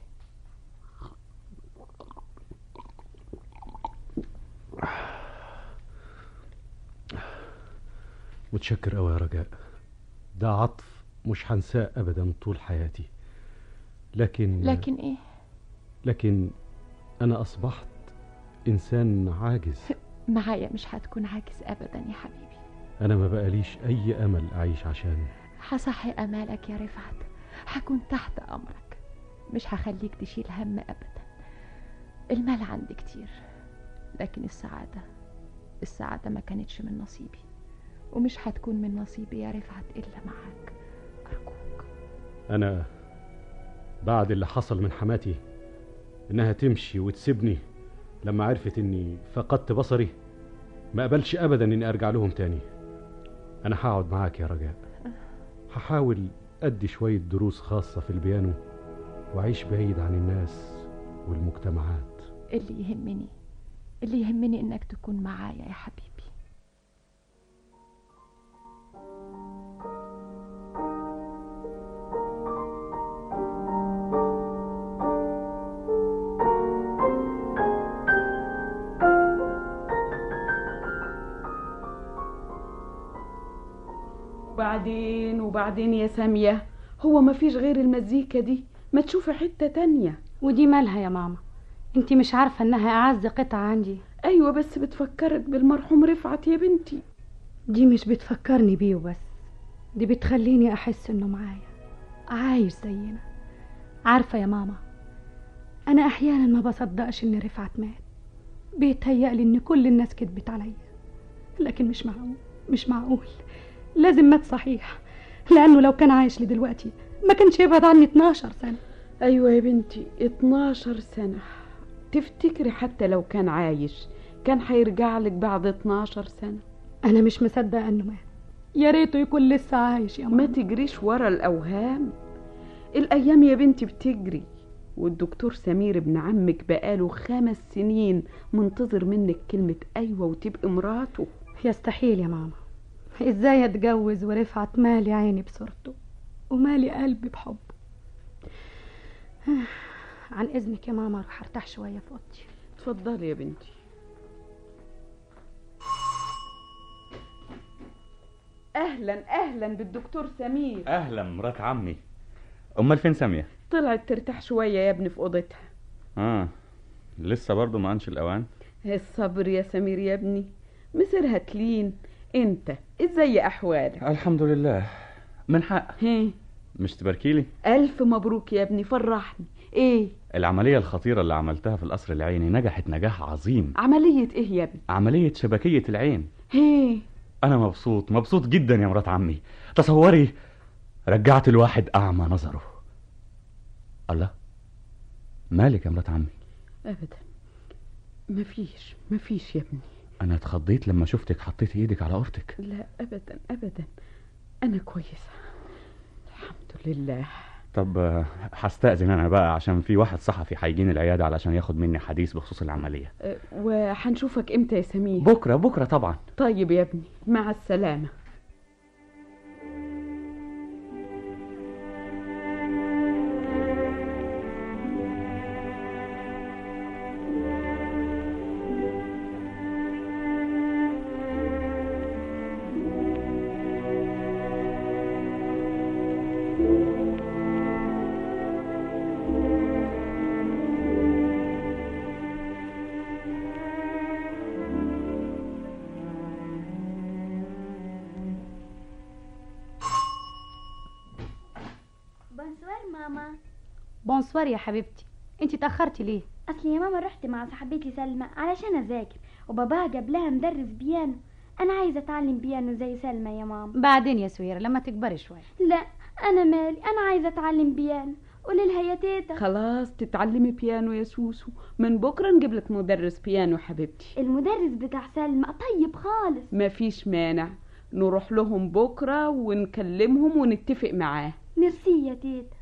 متشكر أوي يا رجاء ده عطف مش هنساه أبدا طول حياتي لكن لكن ايه لكن أنا أصبحت إنسان عاجز معايا مش هتكون عاجز ابدا يا حبيبي أنا ما بقاليش أي أمل أعيش عشانه هصحي امالك يا رفعت هكون تحت امرك مش هخليك تشيل هم ابدا المال عندي كتير لكن السعاده السعاده ما كانتش من نصيبي ومش هتكون من نصيبي يا رفعت الا معاك أنا بعد اللي حصل من حماتي إنها تمشي وتسيبني لما عرفت إني فقدت بصري ما قبلش أبدا إني أرجع لهم تاني أنا هقعد معاك يا رجاء هحاول أدي شوية دروس خاصة في البيانو وأعيش بعيد عن الناس والمجتمعات اللي يهمني اللي يهمني انك تكون معايا يا حبيبي وبعدين وبعدين يا سامية هو ما فيش غير المزيكا دي ما تشوفي حتة تانية ودي مالها يا ماما انت مش عارفة انها اعز قطعة عندي ايوه بس بتفكرك بالمرحوم رفعت يا بنتي دي مش بتفكرني بيه وبس دي بتخليني احس انه معايا عايش زينا عارفة يا ماما انا احيانا ما بصدقش ان رفعت مات بيتهيألي ان كل الناس كدبت عليا لكن مش معقول مش معقول لازم مات صحيح لانه لو كان عايش لدلوقتي ما كانش يبعد عني 12 سنة ايوه يا بنتي 12 سنة تفتكري حتى لو كان عايش كان هيرجع لك بعد 12 سنة انا مش مصدقة انه مات يا ريته يكون لسه عايش يا ما تجريش ورا الاوهام الايام يا بنتي بتجري والدكتور سمير ابن عمك بقاله خمس سنين منتظر منك كلمة أيوة وتبقي مراته يستحيل يا ماما ازاي اتجوز ورفعت مالي عيني بصورته ومالي قلبي بحبه عن اذنك يا ماما اروح ارتاح شويه في اوضتي اتفضلي يا بنتي اهلا اهلا بالدكتور سمير اهلا مرات عمي امال فين ساميه طلعت ترتاح شويه يا ابني في اوضتها اه لسه برضه ما عنش الاوان الصبر يا سمير يا ابني مصيرها تلين انت ازاي احوالك الحمد لله من حق هي مش تباركيلي الف مبروك يا ابني فرحني ايه العملية الخطيرة اللي عملتها في القصر العيني نجحت نجاح عظيم عملية ايه يا ابني عملية شبكية العين هي أنا مبسوط مبسوط جدا يا مرات عمي تصوري رجعت الواحد أعمى نظره الله مالك يا مرات عمي ابدا مفيش مفيش يا ابني أنا اتخضيت لما شفتك حطيتي إيدك على أورتك لا ابدا ابدا انا كويسه الحمد لله طب آه، هستأذن أنا بقى عشان في واحد صحفي هيجيني العيادة علشان ياخد مني حديث بخصوص العملية أه، وهنشوفك امتى يا سمير بكرة بكرة طبعا طيب يا ابني مع السلامه بونسوار ماما بونسوار يا حبيبتي انت اتاخرتي ليه اصل يا ماما رحت مع صاحبتي سلمى علشان اذاكر وباباها جاب لها مدرس بيانو انا عايزه اتعلم بيانو زي سلمى يا ماما بعدين يا سويرة لما تكبري شويه لا انا مالي انا عايزه اتعلم بيانو قولي لها يا تيتا خلاص تتعلمي بيانو يا سوسو من بكره نجيب لك مدرس بيانو حبيبتي المدرس بتاع سلمى طيب خالص مفيش مانع نروح لهم بكره ونكلمهم ونتفق معاه ميرسي يا تيتا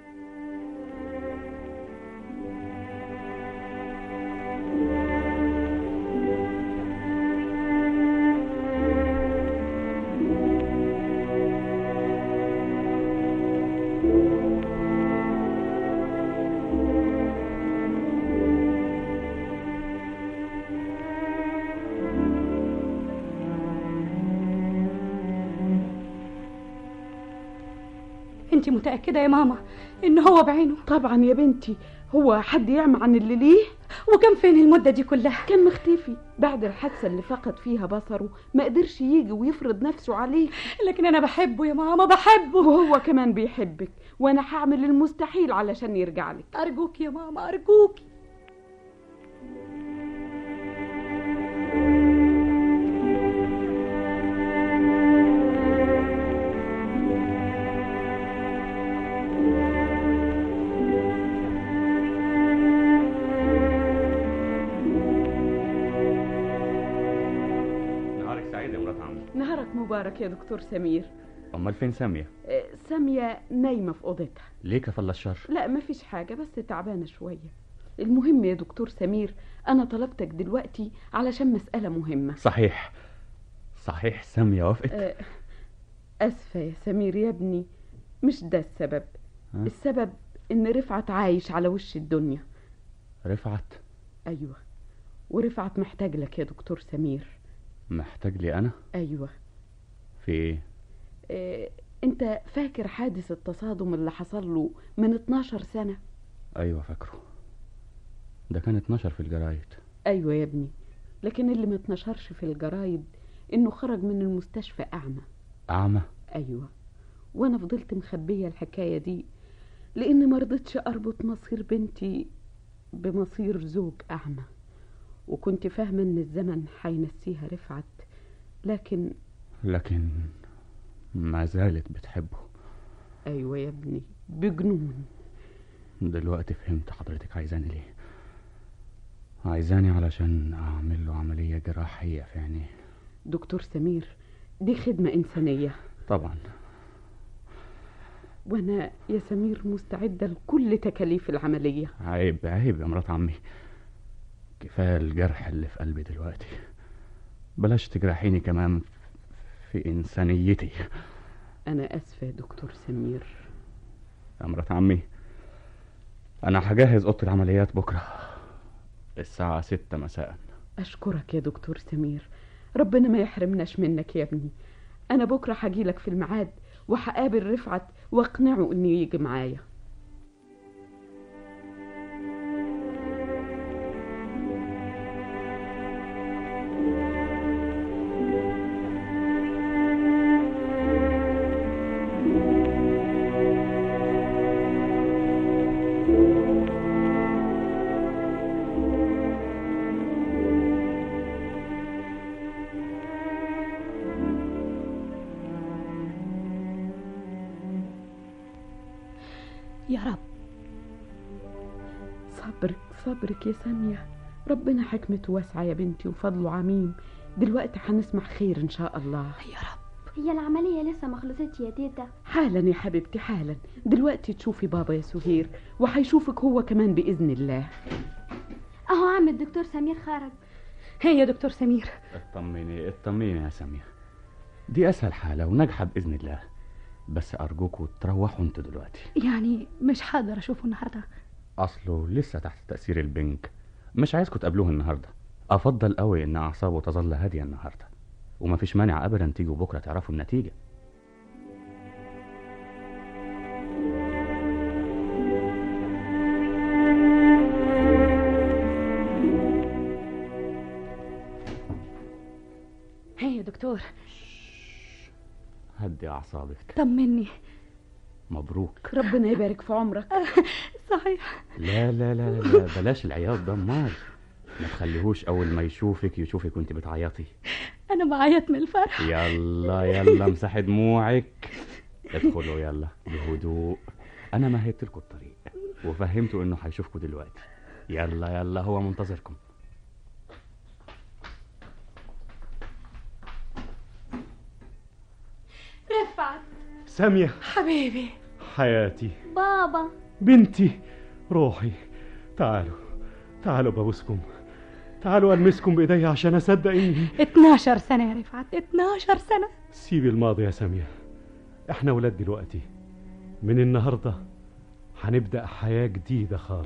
انت متاكده يا ماما ان هو بعينه طبعا يا بنتي هو حد يعمى عن اللي ليه وكان فين المده دي كلها كان مختفي بعد الحادثه اللي فقد فيها بصره ما قدرش يجي ويفرض نفسه عليك لكن انا بحبه يا ماما بحبه وهو كمان بيحبك وانا هعمل المستحيل علشان يرجع لك ارجوك يا ماما ارجوك نهارك سعيد يا مرات عمي نهارك مبارك يا دكتور سمير أمال فين سامية آه، سامية نايمة في أوضتها ليه كفل الشر لا مفيش حاجة بس تعبانة شوية المهم يا دكتور سمير أنا طلبتك دلوقتي علشان مسألة مهمة صحيح صحيح سامية وافقت آه، أسفة يا سمير يا ابني مش ده السبب ها؟ السبب إن رفعت عايش على وش الدنيا رفعت أيوة ورفعت محتاج لك يا دكتور سمير محتاج لي أنا أيوة في إيه آه، أنت فاكر حادث التصادم اللي حصل له من 12 سنة أيوة فاكره ده كان 12 في الجرايد أيوة يا ابني لكن اللي ما اتنشرش في الجرايد إنه خرج من المستشفى أعمى أعمى أيوة وأنا فضلت مخبية الحكاية دي لأني مرضتش أربط مصير بنتي بمصير زوج أعمى وكنت فاهمة إن الزمن هينسيها رفعت لكن لكن ما زالت بتحبه أيوة يا ابني بجنون دلوقتي فهمت حضرتك عايزاني ليه عايزاني علشان أعمل له عملية جراحية في عينيه دكتور سمير دي خدمة إنسانية طبعا وأنا يا سمير مستعدة لكل تكاليف العملية عيب عيب يا مرات عمي كفاية الجرح اللي في قلبي دلوقتي بلاش تجرحيني كمان في إنسانيتي أنا آسفة يا دكتور سمير يا مرات عمي أنا هجهز أوضة العمليات بكرة الساعة ستة مساء أشكرك يا دكتور سمير ربنا ما يحرمناش منك يا ابني أنا بكرة هجيلك في الميعاد وهقابل رفعت واقنعه إنه يجي معايا يا رب صبرك صبرك يا سامية ربنا حكمته واسعة يا بنتي وفضله عميم دلوقتي هنسمع خير إن شاء الله يا رب هي العملية لسه ما خلصتش يا تيتا حالا يا حبيبتي حالا دلوقتي تشوفي بابا يا سهير وهيشوفك هو كمان بإذن الله اهو عم الدكتور سمير خرج هي يا دكتور سمير اطمني اطمني يا سامية دي أسهل حالة وناجحة بإذن الله بس أرجوكوا تروحوا انتوا دلوقتي يعني مش هقدر اشوفه النهارده أصله لسه تحت تأثير البنك مش عايزكوا تقابلوه النهاردة أفضل قوي إن أعصابه تظل هادية النهاردة ومفيش مانع أبدا تيجوا بكرة تعرفوا النتيجة هي يا دكتور هدي أعصابك طمني مبروك ربنا يبارك في عمرك صحيح لا لا لا لا, لا بلاش العياط ده امال ما تخليهوش أول ما يشوفك يشوفك وأنت بتعيطي انا بعيط من الفرح يلا يلا امسحي دموعك ادخلوا يلا بهدوء انا مهدت لكم الطريق وفهمته انه هيشوفكم دلوقتي يلا يلا هو منتظركم رفعت سامية حبيبي حياتي بابا بنتي روحي تعالوا تعالوا ببوسكم تعالوا ألمسكم بإيدي عشان أصدق إني 12 سنة يا رفعت 12 سنة سيبي الماضي يا سامية احنا ولاد دلوقتي من النهاردة هنبدأ حياة جديدة خالص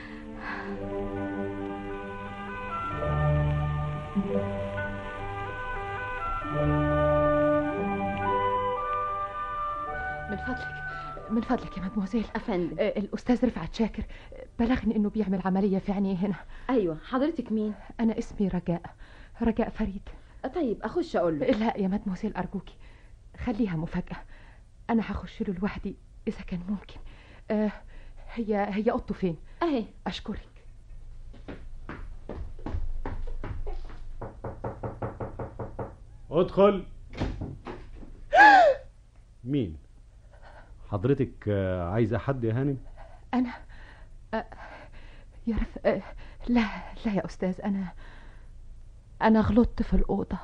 من فضلك من فضلك يا مدموزيل افندم آه، الاستاذ رفعت شاكر آه، بلغني انه بيعمل عمليه في عينيه هنا ايوه حضرتك مين انا اسمي رجاء رجاء فريد طيب اخش اقول له لا يا مدموزيل ارجوكي خليها مفاجاه انا هخش له لوحدي اذا كان ممكن آه هي هي اوضته فين اهي اشكرك ادخل مين حضرتك آه، عايزة حد يا هانم انا آه يا رف... آه لا لا يا استاذ انا انا غلطت في الاوضه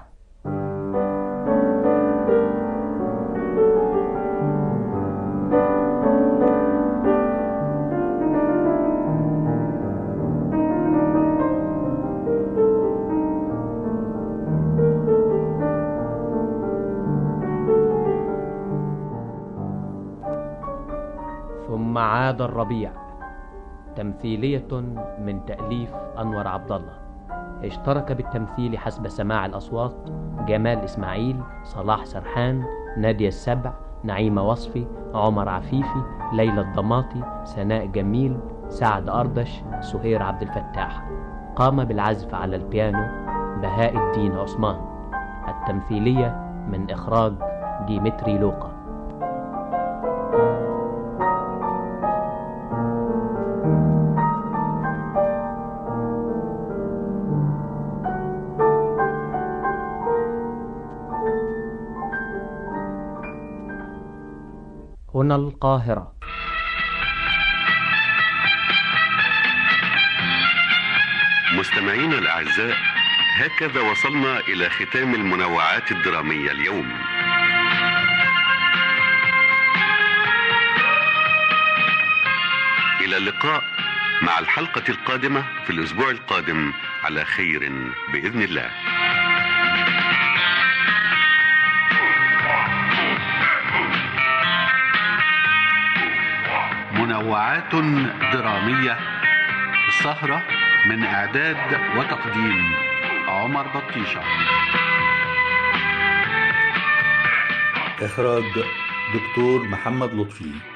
ثم عاد الربيع تمثيلية من تأليف أنور عبد الله اشترك بالتمثيل حسب سماع الأصوات جمال إسماعيل صلاح سرحان نادية السبع نعيمة وصفي عمر عفيفي ليلى الضماطي سناء جميل سعد أردش سهير عبد الفتاح قام بالعزف على البيانو بهاء الدين عثمان التمثيلية من إخراج ديمتري لوقا هنا القاهرة مستمعينا الأعزاء هكذا وصلنا إلى ختام المنوعات الدرامية اليوم إلى اللقاء مع الحلقة القادمة في الأسبوع القادم على خير بإذن الله منوعات درامية السهرة من إعداد وتقديم عمر بطيشة إخراج دكتور محمد لطفي